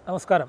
നമസ്കാരം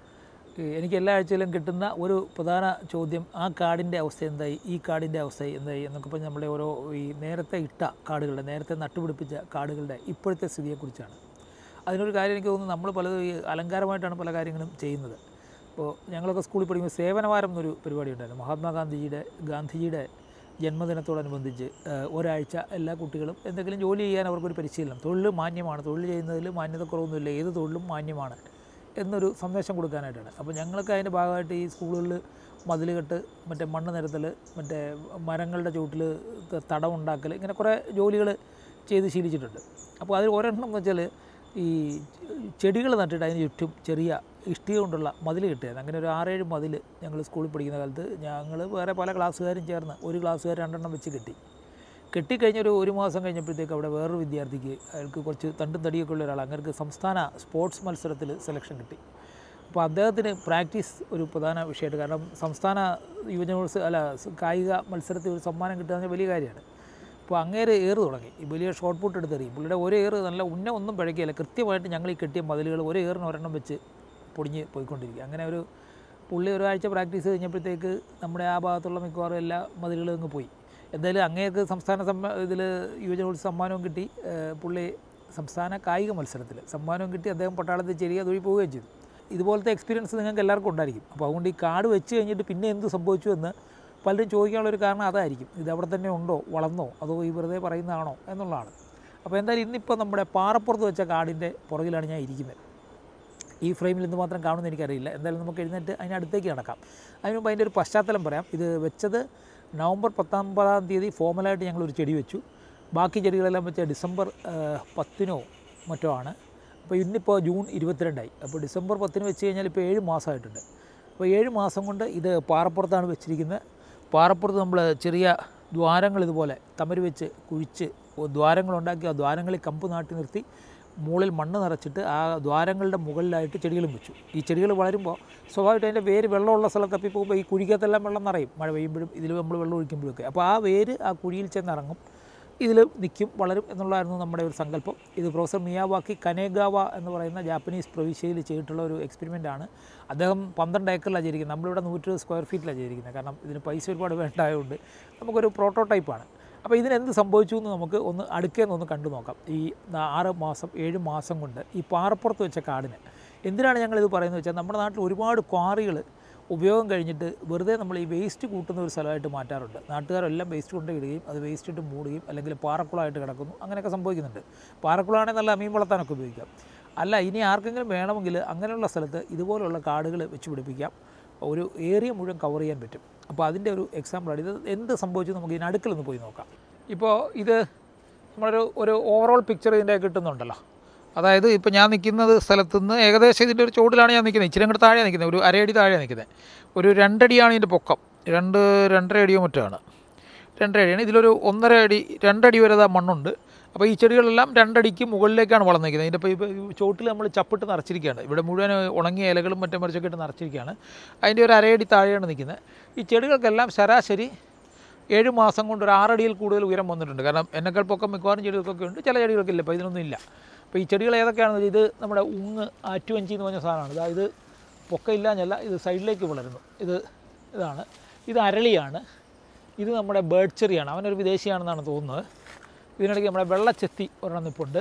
ഈ എനിക്ക് എല്ലാ ആഴ്ചയിലും കിട്ടുന്ന ഒരു പ്രധാന ചോദ്യം ആ കാർഡിൻ്റെ അവസ്ഥ എന്തായി ഈ കാർഡിൻ്റെ അവസ്ഥ എന്തായി എന്നൊക്കെ പറഞ്ഞ് നമ്മുടെ ഓരോ ഈ നേരത്തെ ഇട്ട കാർഡുകളുടെ നേരത്തെ നട്ടുപിടിപ്പിച്ച കാർഡുകളുടെ ഇപ്പോഴത്തെ സ്ഥിതിയെക്കുറിച്ചാണ് അതിനൊരു കാര്യം എനിക്ക് തോന്നുന്നു നമ്മൾ പലതും ഈ അലങ്കാരമായിട്ടാണ് പല കാര്യങ്ങളും ചെയ്യുന്നത് ഇപ്പോൾ ഞങ്ങളൊക്കെ സ്കൂളിൽ പഠിക്കുമ്പോൾ സേവനവാരം എന്നൊരു പരിപാടി ഉണ്ടായിരുന്നു മഹാത്മാഗാന്ധിജിയുടെ ഗാന്ധിജിയുടെ ജന്മദിനത്തോടനുബന്ധിച്ച് ഏഹ്, ഒരാഴ്ച എല്ലാ കുട്ടികളും എന്തെങ്കിലും ജോലി ചെയ്യാൻ അവർക്കൊരു പരിശീലനം തൊഴിൽ മാന്യമാണ് തൊഴിൽ ചെയ്യുന്നതിൽ മാന്യതക്കുറവൊന്നുമില്ല ഏത് തൊഴിലും മാന്യമാണ് എന്നൊരു സന്ദേശം കൊടുക്കാനായിട്ടാണ് അപ്പോൾ ഞങ്ങൾക്ക് അതിൻ്റെ ഭാഗമായിട്ട് ഈ സ്കൂളുകളിൽ മതിൽ കെട്ട് മറ്റേ മണ്ണ് നിരത്തൽ മറ്റേ മരങ്ങളുടെ ചുവട്ടിൽ തടം ഉണ്ടാക്കൽ ഇങ്ങനെ കുറേ ജോലികൾ ചെയ്ത് ശീലിച്ചിട്ടുണ്ട് അപ്പോൾ അതിൽ ഒരെണ്ണം എന്ന് വെച്ചാൽ ഈ ചെടികൾ നട്ടിട്ട് അതിന് ചുറ്റും ചെറിയ ഇഷ്ടിക കൊണ്ടുള്ള മതിൽ കിട്ടിയത് അങ്ങനെ ഒരു ആറേഴ് മതിൽ ഞങ്ങൾ സ്കൂളിൽ പഠിക്കുന്ന കാലത്ത് ഞങ്ങൾ വേറെ പല ക്ലാസ്സുകാരും ചേർന്ന് ഒരു ക്ലാസ്സുകാർ രണ്ടെണ്ണം വെച്ച് കെട്ടി കെട്ടിക്കഴിഞ്ഞൊരു ഒരു മാസം കഴിഞ്ഞപ്പോഴത്തേക്ക് അവിടെ വേറൊരു വിദ്യാർത്ഥിക്ക് അയാൾക്ക് കുറച്ച് തണ്ടും തടിയൊക്കെ ഉള്ള ഒരാൾ അങ്ങനെ സംസ്ഥാന സ്പോർട്സ് മത്സരത്തിൽ സെലക്ഷൻ കിട്ടി അപ്പോൾ അദ്ദേഹത്തിന് പ്രാക്ടീസ് ഒരു പ്രധാന വിഷയമായിട്ട് കാരണം സംസ്ഥാന യുവജനോത്സവ അല്ല സ് കായിക മത്സരത്തിൽ ഒരു സമ്മാനം കിട്ടുക എന്ന് വലിയ കാര്യമാണ് അപ്പോൾ അങ്ങേര് ഏറ് തുടങ്ങി ഈ വലിയ ഷോർട്ട് പുട്ട് എടുത്തെറിയും പുള്ളിയുടെ ഒരു ഏറ് നല്ല ഉന്ന ഒന്നും പഴകിയല്ല കൃത്യമായിട്ട് ഞങ്ങൾ ഈ കെട്ടിയ മതിലുകൾ ഒരു ഏറിന് ഒരെണ്ണം വെച്ച് പൊടിഞ്ഞ് പോയിക്കൊണ്ടിരിക്കുക അങ്ങനെ ഒരു പുള്ളി ഒരാഴ്ച പ്രാക്ടീസ് കഴിഞ്ഞപ്പോഴത്തേക്ക് നമ്മുടെ ആ ഭാഗത്തുള്ള മിക്കവാറും എല്ലാ മതിലുകളും അങ്ങ് പോയി എന്തായാലും അങ്ങേക്ക് സംസ്ഥാന സമ്മ ഇതിൽ യുവജനോത്സവ സമ്മാനവും കിട്ടി ഏഹ് പുള്ളി സംസ്ഥാന കായിക മത്സരത്തിൽ സമ്മാനവും കിട്ടി അദ്ദേഹം പട്ടാളത്തിൽ ചെറിയ തൊഴിൽ പോവുകയും ചെയ്തു ഇതുപോലത്തെ എക്സ്പീരിയൻസ് നിങ്ങൾക്ക് എല്ലാവർക്കും ഉണ്ടായിരിക്കും അപ്പോൾ അതുകൊണ്ട് ഈ കാർഡ് വെച്ച് കഴിഞ്ഞിട്ട് പിന്നെ എന്ത് സംഭവിച്ചു എന്ന് പലരും ചോദിക്കാനുള്ളൊരു കാരണം അതായിരിക്കും ഇത് അവിടെ തന്നെ ഉണ്ടോ വളർന്നോ അതോ ഈ വെറുതെ പറയുന്നതാണോ എന്നുള്ളതാണ് അപ്പോൾ എന്തായാലും ഇന്നിപ്പോൾ നമ്മുടെ പാറപ്പുറത്ത് വെച്ച കാർഡിൻ്റെ പുറകിലാണ് ഞാൻ ഇരിക്കുന്നത് ഈ ഫ്രെയിമിൽ എന്ത് മാത്രം കാണുമെന്ന് എനിക്കറിയില്ല എന്തായാലും നമുക്ക് എഴുന്നേറ്റ് അതിനടുത്തേക്ക് നടക്കാം അതിന് മുമ്പ് അതിൻ്റെ ഒരു പശ്ചാത്തലം പറയാം ഇത് വെച്ചത് നവംബർ പത്തൊമ്പതാം തീയതി ഫോമലായിട്ട് ഞങ്ങൾ ഒരു ചെടി വെച്ചു ബാക്കി ചെടികളെല്ലാം വെച്ച ഡിസംബർ ആ, പത്തിനോ മറ്റോ ആണ് അപ്പോൾ ഇന്നിപ്പോൾ ജൂൺ ഇരുപത്തിരണ്ടായി അപ്പോൾ ഡിസംബർ പത്തിന് വെച്ച് കഴിഞ്ഞാൽ ഇപ്പോൾ ഏഴ് മാസമായിട്ടുണ്ട് അപ്പോൾ ഏഴ് മാസം കൊണ്ട് ഇത് പാറപ്പുറത്താണ് വെച്ചിരിക്കുന്നത് പാറപ്പുറത്ത് നമ്മൾ ചെറിയ ദ്വാരങ്ങൾ ഇതുപോലെ തമര് വെച്ച് കുഴിച്ച് ദ്വാരങ്ങളുണ്ടാക്കി ആ ദ്വാരങ്ങളിൽ കമ്പ് നാട്ടി നിർത്തി മുകളിൽ മണ്ണ് നിറച്ചിട്ട് ആ ദ്വാരങ്ങളുടെ മുകളിലായിട്ട് ചെടികളും വെച്ചു ഈ ചെടികൾ വളരുമ്പോൾ സ്വാഭാവികമായിട്ട് അതിൻ്റെ വേര് വെള്ളമുള്ള സ്ഥലം തപ്പി പോകുമ്പോൾ ഈ കുഴിക്കകത്തെല്ലാം വെള്ളം നിറയും മഴ പെയ്യുമ്പോഴും ഇതിൽ നമ്മൾ വെള്ളം ഒഴിക്കുമ്പോഴൊക്കെ അപ്പോൾ ആ വേര് ആ കുഴിയിൽ ചെന്നിറങ്ങും ഇതിൽ നിൽക്കും വളരും എന്നുള്ളതായിരുന്നു നമ്മുടെ ഒരു സങ്കല്പം ഇത് പ്രൊഫസർ മിയാവാക്കി കനേഗാവ എന്ന് പറയുന്ന ജാപ്പനീസ് പ്രവിശ്യയിൽ ചെയ്തിട്ടുള്ള ഒരു എക്സ്പെരിമെൻ്റ് ആണ് അദ്ദേഹം പന്ത്രണ്ട് ഏക്കറിലാണ് ചെയ്തിരിക്കുന്നത് നമ്മളിവിടെ നൂറ്റി സ്ക്വയർ ഫീറ്റിലാണ് ചെയ്തിരിക്കുന്നത് കാരണം ഇതിന് പൈസ ഒരുപാട് വേണ്ടായതുകൊണ്ട് നമുക്കൊരു പ്രോട്ടോടൈപ്പാണ് അപ്പോൾ ഇതിനെന്ത് സംഭവിച്ചു എന്ന് നമുക്ക് ഒന്ന് അടുക്കേന്ന് ഒന്ന് കണ്ടു നോക്കാം ഈ നാ- ആറ് മാസം ഏഴ് മാസം കൊണ്ട് ഈ പാറപ്പുറത്ത് വെച്ച കാടിന് എന്തിനാണ് ഞങ്ങളിത് പറയുന്നത് വെച്ചാൽ നമ്മുടെ നാട്ടിൽ ഒരുപാട് ക്വാറികൾ ഉപയോഗം കഴിഞ്ഞിട്ട് വെറുതെ നമ്മൾ ഈ വേസ്റ്റ് കൂട്ടുന്ന ഒരു സ്ഥലമായിട്ട് മാറ്റാറുണ്ട് നാട്ടുകാരെല്ലാം വേസ്റ്റ് കൊണ്ട് ഇടുകയും അത് വേസ്റ്റ് ഇട്ട് മൂടുകയും അല്ലെങ്കിൽ പാറക്കുളമായിട്ട് കിടക്കുന്നു അങ്ങനെയൊക്കെ സംഭവിക്കുന്നുണ്ട് പാറക്കുളമാണെങ്കിൽ നല്ല മീൻ വളർത്താനൊക്കെ ഉപയോഗിക്കാം അല്ല ഇനി ആർക്കെങ്കിലും വേണമെങ്കിൽ അങ്ങനെയുള്ള സ്ഥലത്ത് ഇതുപോലുള്ള കാടുകൾ വെച്ച് പിടിപ്പിക്കാം ഒരു ഏരിയ മുഴുവൻ കവർ ചെയ്യാൻ പറ്റും അപ്പോൾ അതിൻ്റെ ഒരു എക്സാമ്പിളാണ് ഇത് എന്ത് സംഭവിച്ചു നമുക്ക് ഇതിനടുക്കലൊന്ന് പോയി നോക്കാം ഇപ്പോൾ ഇത് നമ്മളൊരു ഒരു ഓവറോൾ പിക്ചർ ഇതിൻ്റെ കിട്ടുന്നുണ്ടല്ലോ അതായത് ഇപ്പോൾ ഞാൻ നിൽക്കുന്നത് സ്ഥലത്ത് നിന്ന് ഏകദേശം ഇതിൻ്റെ ഒരു ചുവടിലാണ് ഞാൻ നിൽക്കുന്നത് ഇച്ചിരി അങ്ങോട്ട് താഴെ നിൽക്കുന്നത് ഒരു അരയടി താഴെ നിൽക്കുന്നത് ഒരു രണ്ടടിയാണ് ഇതിൻ്റെ പൊക്കം രണ്ട് രണ്ടര അടിയോ മറ്റാണ് രണ്ടര അടിയാണ് ഇതിലൊരു ഒന്നര അടി രണ്ടടി വരെ ദാ മണ്ണുണ്ട് അപ്പോൾ ഈ ചെടികളെല്ലാം രണ്ടടിക്ക് മുകളിലേക്കാണ് വളർന്നിരിക്കുന്നത് ഇതിൻ്റെ ഇപ്പോൾ ഇപ്പോൾ ചോട്ടിൽ നമ്മൾ ചപ്പിട്ട് നിറച്ചിരിക്കുകയാണ് ഇവിടെ മുഴുവൻ ഉണങ്ങിയ ഇലകളും മറ്റും മറിച്ചൊക്കെ ഇട്ട് നിറച്ചിരിക്കുകയാണ് അതിൻ്റെ ഒരു അരയടി താഴെയാണ് നിൽക്കുന്നത് ഈ ചെടികൾക്കെല്ലാം ശരാശരി ഏഴ് മാസം കൊണ്ട് ഒരു ആറടിയിൽ കൂടുതൽ ഉയരം വന്നിട്ടുണ്ട് കാരണം എന്നെക്കാൾ പൊക്കം മിക്കവാറും ചെടികൾക്കൊക്കെ ഉണ്ട് ചില ചെടികൾക്കില്ല അപ്പോൾ ഇതിനൊന്നും ഇല്ല അപ്പോൾ ഈ ചെടികൾ ഏതൊക്കെയാണെന്ന് വെച്ചാൽ ഇത് നമ്മുടെ ഉങ്ങ് ആറ്റുവഞ്ചി എന്ന് പറഞ്ഞ സാധനമാണ് അതായത് പൊക്കമില്ലാഞ്ഞല്ല ഇത് സൈഡിലേക്ക് വളരുന്നു ഇത് ഇതാണ് ഇത് അരളിയാണ് ഇത് നമ്മുടെ ബേർഡ് ചെറിയാണ് അവനൊരു വിദേശിയാണെന്നാണ് തോന്നുന്നത് ഇതിനിടയ്ക്ക് നമ്മുടെ വെള്ളച്ചെത്തി ഒരെണ്ണം നിൽപ്പുണ്ട്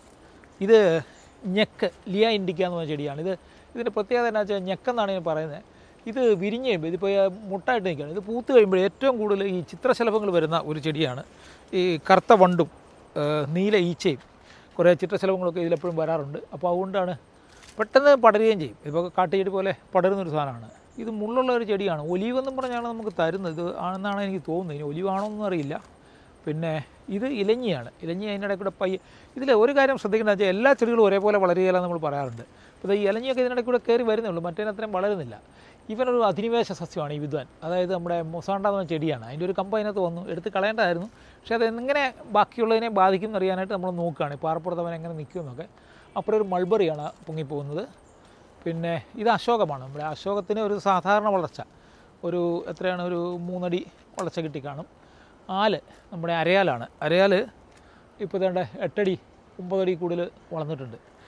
ഇത് ഞെക്ക് ലിയ ഇൻഡിക്ക എന്ന് പറഞ്ഞ ചെടിയാണ് ഇത് ഇതിൻ്റെ പ്രത്യേകത എന്താ വെച്ചാൽ ഞെക്കെന്നാണ് ഞാൻ പറയുന്നത് ഇത് വിരിഞ്ഞ് കഴിയുമ്പോൾ ഇതിപ്പോൾ മുട്ടായിട്ട് നിൽക്കുകയാണ് ഇത് പൂത്ത് കഴിയുമ്പോൾ ഏറ്റവും കൂടുതൽ ഈ ചിത്രശലഭങ്ങൾ വരുന്ന ഒരു ചെടിയാണ് ഈ കറുത്ത വണ്ടും ഏഹ് നീല ഈച്ചയും കുറേ ചിത്രശലഭങ്ങളൊക്കെ ഇതിലെപ്പോഴും വരാറുണ്ട് അപ്പോൾ അതുകൊണ്ടാണ് പെട്ടെന്ന് പടരുകയും ചെയ്യും ഇപ്പോൾ കാട്ടുചെടി പോലെ പടരുന്നൊരു സാധനമാണ് ഇത് മുള്ളുള്ള ഒരു ചെടിയാണ് ഒലീവ് എന്നും പറഞ്ഞാണ് നമുക്ക് തരുന്നത് ഇത് ആണെന്നാണ് എനിക്ക് തോന്നുന്നത് ഇനി ഒലിവാണോ എന്നൊന്നും അറിയില്ല പിന്നെ ഇത് ഇലഞ്ഞിയാണ് ഇലഞ്ഞി അതിൻ്റെ ഇടയിൽ കൂടെ പയ്യ ഇതിൽ ഒരു കാര്യം ശ്രദ്ധിക്കേണ്ടത് വെച്ചാൽ എല്ലാ ചെടികളും ഒരേപോലെ വളരുകയില്ല നമ്മൾ പറയാറുണ്ട് അപ്പോൾ ഈ ഇലഞ്ഞിയൊക്കെ ഇതിനിടയിൽ കൂടെ കയറി വരുന്നേ ഉള്ളൂ മറ്റേതിന് അത്രയും വളരുന്നില്ല ഇവനൊരു അധിനിവേശ സസ്യമാണ് ഈ വിദ്വാൻ അതായത് നമ്മുടെ മൊസാണ്ട എന്ന് പറഞ്ഞ ചെടിയാണ് അതിൻ്റെ ഒരു കമ്പ് അതിനകത്ത് വന്നു എടുത്ത് കളയേണ്ടതായിരുന്നു പക്ഷേ അത് എങ്ങനെ ബാക്കിയുള്ളതിനെ ബാധിക്കും എന്നറിയാനായിട്ട് നമ്മൾ നോക്കുകയാണ് ഈ പാറപ്പുറത്ത് അവൻ എങ്ങനെ നിൽക്കുമെന്നൊക്കെ അപ്പോഴൊരു ഒരു മൾബറിയാണ് പൊങ്ങിപ്പോകുന്നത് പിന്നെ ഇത് അശോകമാണ് നമ്മുടെ അശോകത്തിന് ഒരു സാധാരണ വളർച്ച ഒരു എത്രയാണ് ഒരു മൂന്നടി വളർച്ച കിട്ടി കാണും ആല് നമ്മുടെ അരയാലാണ് അരയാൽ ഇപ്പോൾ വേണ്ട എട്ടടി ഒമ്പതടി കൂടുതൽ വളർന്നിട്ടുണ്ട്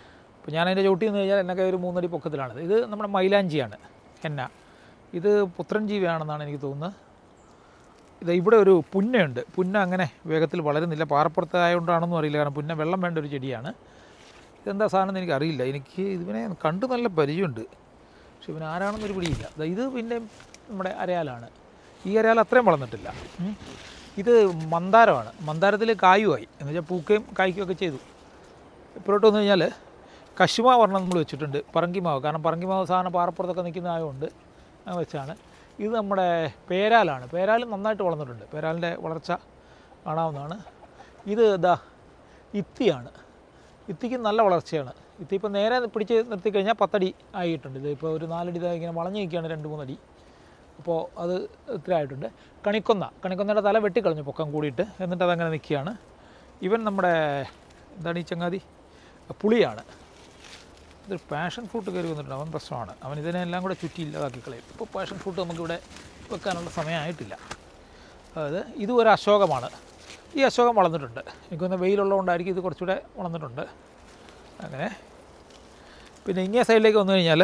അപ്പോൾ ഞാൻ അതിൻ്റെ ചവിട്ടി നിന്ന് കഴിഞ്ഞാൽ എന്നൊക്കെ ഒരു മൂന്നടി പൊക്കത്തിലാണിത് ഇത് നമ്മുടെ മൈലാഞ്ചിയാണ് ഹെന്ന ഇത് പുത്രൻ ജീവിയാണെന്നാണ് എനിക്ക് തോന്നുന്നത് ഇത് ഇവിടെ ഒരു പുന്നയുണ്ട് പുന്ന അങ്ങനെ വേഗത്തിൽ വളരുന്നില്ല പാറപ്പുറത്ത് ആയതുകൊണ്ടാണെന്നും അറിയില്ല കാരണം പുന്ന വെള്ളം വേണ്ട ഒരു ചെടിയാണ് ഇതെന്താ സാധനം എന്ന് എനിക്ക് അറിയില്ല എനിക്ക് ഇതിനെ കണ്ട് നല്ല പരിചയമുണ്ട് പക്ഷെ ഇവൻ ആരാണെന്നൊരു പിടിയില്ല ദാ ഇത് പിന്നെ നമ്മുടെ അരയാലാണ് ഈ അരയാൽ അത്രയും വളർന്നിട്ടില്ല ഉം. ഇത് മന്ദാരമാണ് മന്ദാരത്തിൽ കായുമായി എന്ന് വെച്ചാൽ പൂക്കുകയും കായ്ക്കുകയും ഒക്കെ ചെയ്തു ഇപ്പോഴോട്ട് വന്നു കഴിഞ്ഞാൽ കശുമാവ് ഒരെണ്ണം നമ്മൾ വെച്ചിട്ടുണ്ട് പറങ്കിമാവ് കാരണം പറങ്കിമാവ് സാധനം പാറപ്പുറത്തൊക്കെ നിൽക്കുന്ന ആയതുകൊണ്ട് അത് വെച്ചാണ് ഇത് നമ്മുടെ പേരാലാണ് പേരാൽ നന്നായിട്ട് വളർന്നിട്ടുണ്ട് പേരാലിൻ്റെ വളർച്ച കാണാവുന്നതാണ് ഇത് ഇതാ ഇത്തിയാണ് ഇത്തിക്ക് നല്ല വളർച്ചയാണ് ഇത്തി ഇപ്പം നേരെ പിടിച്ച് നിർത്തി കഴിഞ്ഞാൽ പത്തടി ആയിട്ടുണ്ട് ഇത് ഇപ്പോൾ ഒരു നാലടി ഇതാ ഇങ്ങനെ വളഞ്ഞു നിൽക്കുകയാണ് രണ്ട് മൂന്നടി അപ്പോൾ അത് ഇത്ര ആയിട്ടുണ്ട് കണിക്കൊന്ന കണിക്കൊന്നയുടെ തല വെട്ടിക്കളഞ്ഞു പൊക്കം കൂടിയിട്ട് എന്നിട്ട് അതങ്ങനെ നിൽക്കുകയാണ് ഇവൻ നമ്മുടെ എന്താണ് ഈ ചങ്ങാതി പുളിയാണ് ഇതൊരു പാഷൻ ഫ്രൂട്ട് കയറി വന്നിട്ടുണ്ട് അവൻ പ്രശ്നമാണ് അവൻ ഇതിനെല്ലാം കൂടെ ചുറ്റി ഇല്ലാതാക്കി കളയും ഇപ്പോൾ പാഷൻ ഫ്രൂട്ട് നമുക്കിവിടെ വെക്കാനുള്ള സമയമായിട്ടില്ല അതായത് ഇത് ഒരു അശോകമാണ് ഈ അശോകം വളർന്നിട്ടുണ്ട് എനിക്കൊന്ന് വെയിലുള്ളതുകൊണ്ടായിരിക്കും ഇത് കുറച്ചുകൂടെ വളർന്നിട്ടുണ്ട് അങ്ങനെ പിന്നെ ഇങ്ങേ സൈഡിലേക്ക് വന്നു കഴിഞ്ഞാൽ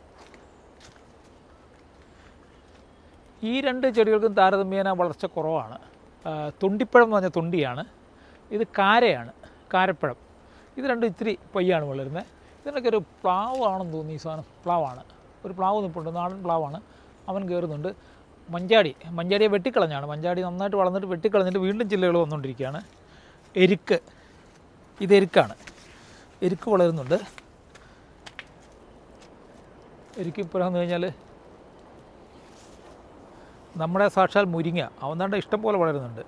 ഈ രണ്ട് ചെടികൾക്കും താരതമ്യേന വളർച്ച കുറവാണ് ആ, തൊണ്ടിപ്പഴം എന്ന് പറഞ്ഞ തൊണ്ടിയാണ് ഇത് കാരയാണ് കാരപ്പഴം ഇത് രണ്ടും ഇത്തിരി പയ്യാണ് വളരുന്നത് ഇതിനൊക്കെ ഒരു പ്ലാവ് ആണെന്ന് തോന്നി ഈ സാധനം പ്ലാവാണ് ഒരു പ്ലാവ് നിൽപ്പുണ്ട് നാടൻ പ്ലാവാണ് അവൻ കയറുന്നുണ്ട് മഞ്ചാടി മഞ്ചാടിയെ വെട്ടിക്കളഞ്ഞാണ് മഞ്ചാടി നന്നായിട്ട് വളർന്നിട്ട് വെട്ടിക്കളഞ്ഞിട്ട് വീണ്ടും ചില്ലകൾ വന്നുകൊണ്ടിരിക്കുകയാണ് എരുക്ക് ഇത് എരുക്കാണ് എരുക്ക് വളരുന്നുണ്ട് എരുക്ക് ഇപ്പോൾ വന്നു കഴിഞ്ഞാൽ നമ്മുടെ സാക്ഷാൽ മുരിങ്ങ അവന്താണ്ട് ഇഷ്ടം പോലെ വളരുന്നുണ്ട്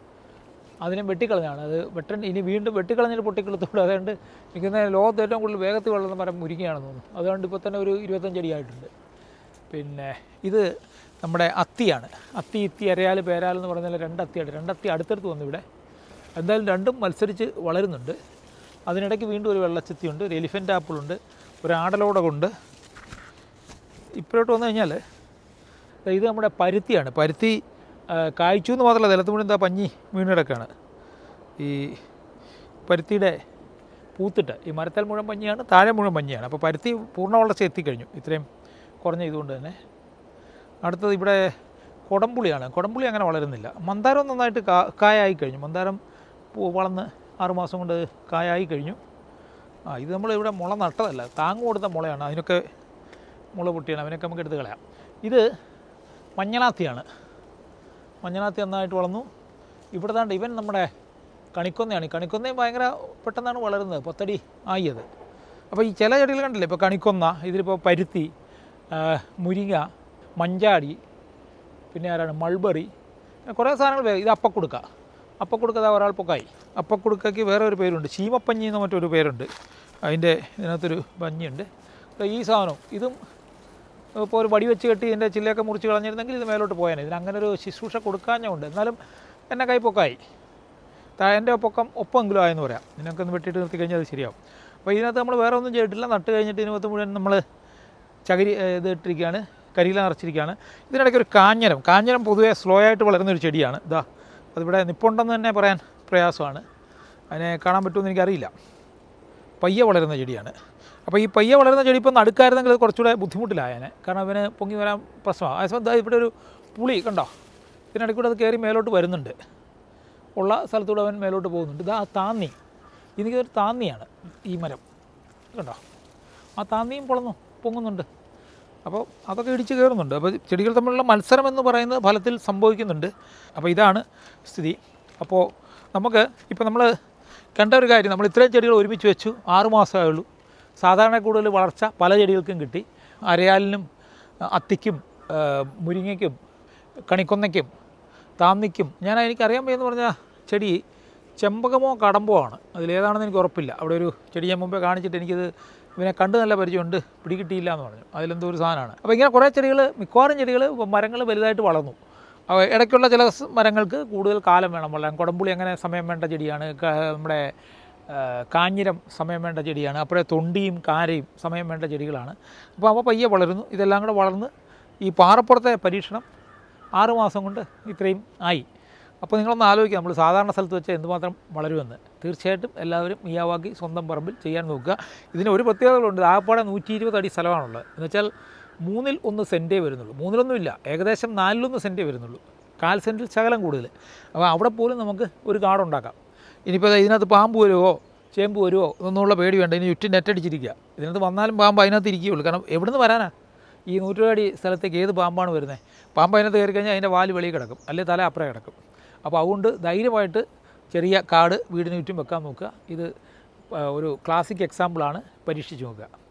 അതിനെ വെട്ടിക്കളഞ്ഞാണ് അത് വെട്ടൻ ഇനി വീണ്ടും വെട്ടിക്കളഞ്ഞിട്ട് പൊട്ടിക്കെളുത്തോട് അതുകൊണ്ട് നിൽക്കുന്ന ലോകത്ത് ഏറ്റവും കൂടുതൽ വേഗത്തിൽ വളരുന്ന മരം മുരിങ്ങയാണെന്ന് തോന്നുന്നു അതുകൊണ്ട് ഇപ്പോൾ തന്നെ ഒരു ഇരുപത്തഞ്ചടി ആയിട്ടുണ്ട് പിന്നെ ഇത് നമ്മുടെ അത്തിയാണ് അത്തി ഇത്തി അരയാൽ പേരാൽ എന്ന് പറഞ്ഞാൽ രണ്ട് അത്തിയാണ് രണ്ടത്തി അടുത്തടുത്ത് വന്നു ഇവിടെ എന്തായാലും രണ്ടും മത്സരിച്ച് വളരുന്നുണ്ട് അതിനിടയ്ക്ക് വീണ്ടും ഒരു വെള്ളച്ചത്തിയുണ്ട് ഒരു എലിഫൻ്റ് ആപ്പിളുണ്ട് ഒരു ആടലോടകമുണ്ട് ഇപ്പോഴോട്ട് വന്നു കഴിഞ്ഞാൽ ദാ ഇത് നമ്മുടെ പരുത്തിയാണ് പരുത്തി ആ, കായ്ച്ചു എന്ന് മാത്രമല്ല നിലത്ത് മുഴുവൻ എന്താ പഞ്ഞി വീണ് കിടക്കുകയാണ് ഈ പരുത്തിയുടെ പൂത്തിട്ട് ഈ മരത്തിൽ മുഴുവൻ പഞ്ഞിയാണ് താഴെ മുഴുവൻ പഞ്ഞിയാണ് അപ്പോൾ പരുത്തി പൂർണ്ണ വളർച്ച എത്തിക്കഴിഞ്ഞു ഇത്രയും കുറഞ്ഞ ഇതുകൊണ്ട് തന്നെ അടുത്തത് ഇവിടെ കൊടംപുളിയാണ് കൊടംപുളി അങ്ങനെ വളരുന്നില്ല മന്ദാരം നന്നായിട്ട് കാ കായായി കഴിഞ്ഞു മന്ദാരം പൂ വളർന്ന് ആറുമാസം കൊണ്ട് കായായി കഴിഞ്ഞു ആ ഇത് നമ്മൾ ഇവിടെ മുള നട്ടതല്ല താങ്ങ് കൊടുത്ത മുളയാണ് അതിനൊക്കെ മുള പൊട്ടിയാണ് അതിനൊക്കെ നമുക്ക് എടുത്ത് കളയാം ഇത് മഞ്ഞളാത്തിയാണ് മഞ്ഞളാത്തി നന്നായിട്ട് വളർന്നു ഇവിടെ താണ്ട് ഇവൻ നമ്മുടെ കണിക്കൊന്നയാണ് ഈ കണിക്കൊന്നയും ഭയങ്കര പെട്ടെന്നാണ് വളരുന്നത് പത്തടി ആയി അത് അപ്പോൾ ഈ ചില ചെടികൾ കണ്ടില്ലേ ഇപ്പോൾ കണിക്കൊന്ന ഇതിലിപ്പോൾ പരുത്തി ആ, മുരിങ്ങ മഞ്ചാടി പിന്നെ ആരാണ് മൾബറി അങ്ങനെ കുറേ സാധനങ്ങൾ വേ- ഇത് അപ്പക്കുടുക്ക അപ്പക്കുടുക്ക ദാ ഒരാൾ പൊക്കായി അപ്പക്കുടുക്കയ്ക്ക് വേറെ ഒരു പേരുണ്ട് ചീമപ്പഞ്ഞി എന്ന മറ്റൊരു പേരുണ്ട് അതിൻ്റെ ഇതിനകത്തൊരു ഭംഗിയുണ്ട് ദാ ഈ സാധനം ഇതും ഇപ്പോൾ ഒരു വടി വെച്ച് കെട്ടി ഇതിൻ്റെ ചില്ലയൊക്കെ മുറിച്ച് കളഞ്ഞിരുന്നെങ്കിൽ ഇത് മേലോട്ട് പോയാൽ ഇതിന് അങ്ങനെ ഒരു ശുശ്രൂഷ കൊടുക്കാഞ്ഞുണ്ട് എന്നാലും എന്നെ കൈ പൊക്കായി താ- എൻ്റെ പൊക്കം ഒപ്പെങ്കിലും ആയെന്ന് പറയാം ഇതിനൊക്കെ ഒന്ന് വെട്ടിയിട്ട് നിർത്തി കഴിഞ്ഞാൽ അത് ശരിയാവും അപ്പോൾ ഇതിനകത്ത് നമ്മൾ വേറെ ഒന്നും ചെയ്തിട്ടില്ല നട്ട് കഴിഞ്ഞിട്ട് ഇതിനകത്ത് മുഴുവൻ നമ്മൾ ചകിരി ഏ, ഇത് ഇട്ടിരിക്കുകയാണ് കരിയില നിറച്ചിരിക്കുകയാണ് ഇതിനിടയ്ക്ക് ഒരു കാഞ്ഞരം കാഞ്ഞരം പൊതുവേ സ്ലോ ആയിട്ട് വളരുന്ന ഒരു ചെടിയാണ് ഇതാ അതിവിടെ നിപ്പുണ്ടെന്ന് തന്നെ പറയാൻ പ്രയാസമാണ് അതിനെ കാണാൻ പറ്റുമെന്ന് എനിക്കറിയില്ല പയ്യെ വളരുന്ന ചെടിയാണ് അപ്പോൾ ഈ പയ്യെ വളരുന്ന ചെടി ഇപ്പം നടുക്കായിരുന്നെങ്കിൽ അത് കുറച്ചുകൂടെ ബുദ്ധിമുട്ടിലായേനെ കാരണം അവന് പൊങ്ങി വരാൻ പ്രശ്നമാണ് അതേസമയം ദാ ഇവിടെ ഒരു പുളി കണ്ടോ ഇതിനിടയ്ക്കൂടെ അത് കയറി മേലോട്ട് വരുന്നുണ്ട് ഉള്ള സ്ഥലത്തൂടെ അവൻ മേലോട്ട് പോകുന്നുണ്ട് ഇതാ താന്നി എനിക്കൊരു താന്നിയാണ് ഈ മരം കണ്ടോ ആ താന്നിയും പൊളന്നു പൊങ്ങുന്നുണ്ട് അപ്പോൾ അതൊക്കെ ഇടിച്ച് കയറുന്നുണ്ട് അപ്പോൾ ചെടികൾ തമ്മിലുള്ള മത്സരം എന്ന് പറയുന്നത് ഫലത്തിൽ സംഭവിക്കുന്നുണ്ട് അപ്പോൾ ഇതാണ് സ്ഥിതി അപ്പോൾ നമുക്ക് ഇപ്പോൾ നമ്മൾ കണ്ട ഒരു കാര്യം നമ്മൾ ഇത്രയും ചെടികൾ ഒരുമിച്ച് വെച്ചു ആറ് മാസമേ ഉള്ളൂ സാധാരണ കൂടുതൽ വളർച്ച പല ചെടികൾക്കും കിട്ടി അരയാലിനും അത്തിക്കും ആ, മുരിങ്ങയ്ക്കും കണിക്കൊന്നയ്ക്കും താന്നിക്കും ഞാൻ എനിക്കറിയാൻ വയ്യെന്ന് പറഞ്ഞ ചെടി ചെമ്പകമോ കടമ്പോ ആണ് അതിലേതാണെന്ന് എനിക്ക് ഉറപ്പില്ല അവിടെ ഒരു ചെടി ഞാൻ മുമ്പേ കാണിച്ചിട്ട് എനിക്കിത് ഇവനെ കണ്ട് നല്ല പരിചയമുണ്ട് പിടികിട്ടിയില്ല എന്ന് പറഞ്ഞു അതിലെന്തോ ഒരു സാധനമാണ് അപ്പോൾ ഇങ്ങനെ കുറേ ചെടികൾ മിക്കവാറും ചെടികൾ മരങ്ങൾ വലുതായിട്ട് വളർന്നു അവ ഇടയ്ക്കുള്ള ചില സ് മരങ്ങൾക്ക് കൂടുതൽ കാലം വേണം വളരാൻ കുടംപുളി അങ്ങനെ സമയം വേണ്ട ചെടിയാണ് ക- നമ്മുടെ ആ, കാഞ്ഞിരം സമയം വേണ്ട ചെടിയാണ് അപ്പോഴേ തൊണ്ടിയും കാരയും സമയം വേണ്ട ചെടികളാണ് അപ്പോൾ അവ പയ്യെ വളരുന്നു ഇതെല്ലാം കൂടെ വളർന്ന് ഈ പാറപ്പുറത്തെ പരീക്ഷണം ആറ് മാസം കൊണ്ട് ഇത്രയും ആയി അപ്പോൾ നിങ്ങളൊന്ന് ആലോചിക്കുക നമ്മൾ സാധാരണ സ്ഥലത്ത് വെച്ച് എന്തുമാത്രം വളരുമെന്ന് തീർച്ചയായിട്ടും എല്ലാവരും മിയാവാക്കി സ്വന്തം പറമ്പിൽ ചെയ്യാൻ നോക്കുക ഇതിന് ഒരു പ്രത്യേകതകളുണ്ട് ആകപ്പാടെ നൂറ്റി ഇരുപത് അടി സ്ഥലമാണുള്ളത് എന്ന് വെച്ചാൽ മൂന്നിൽ ഒന്ന് സെൻറ്റേ വരുന്നുള്ളൂ മൂന്നിലൊന്നുമില്ല ഏകദേശം നാലിലൊന്ന് സെൻറ്റേ വരുന്നുള്ളൂ കാൽ സെൻറ്റിൽ ശകലം കൂടുതൽ അപ്പോൾ അവിടെ പോലും നമുക്ക് ഒരു കാടുണ്ടാക്കാം ഇനിയിപ്പോൾ ഇതിനകത്ത് പാമ്പ് വരുമോ ചേമ്പ് വരുമോ ഇതൊന്നുമുള്ള പേടി വേണ്ട ഇനി ചുറ്റും നെറ്റടിച്ചിരിക്കുക ഇതിനകത്ത് വന്നാലും പാമ്പ് അതിനകത്ത് ഇരിക്കുകയുള്ളൂ കാരണം എവിടുന്ന് വരാനാ ഈ നൂറ്റടി സ്ഥലത്തേക്ക് ഏത് പാമ്പാണ് വരുന്നത് പാമ്പ് അതിനകത്ത് കയറി കഴിഞ്ഞാൽ അതിൻ്റെ വാല് വെളിയിൽ കിടക്കും അല്ലെങ്കിൽ തല അപ്പുറം കിടക്കും അപ്പോൾ അതുകൊണ്ട് ധൈര്യമായിട്ട് ചെറിയ കാട് വീടിന് ചുറ്റും വെക്കാൻ നോക്കുക ഇത് ആ, ഒരു ക്ലാസിക് എക്സാമ്പിളാണ് പരീക്ഷിച്ച് നോക്കുക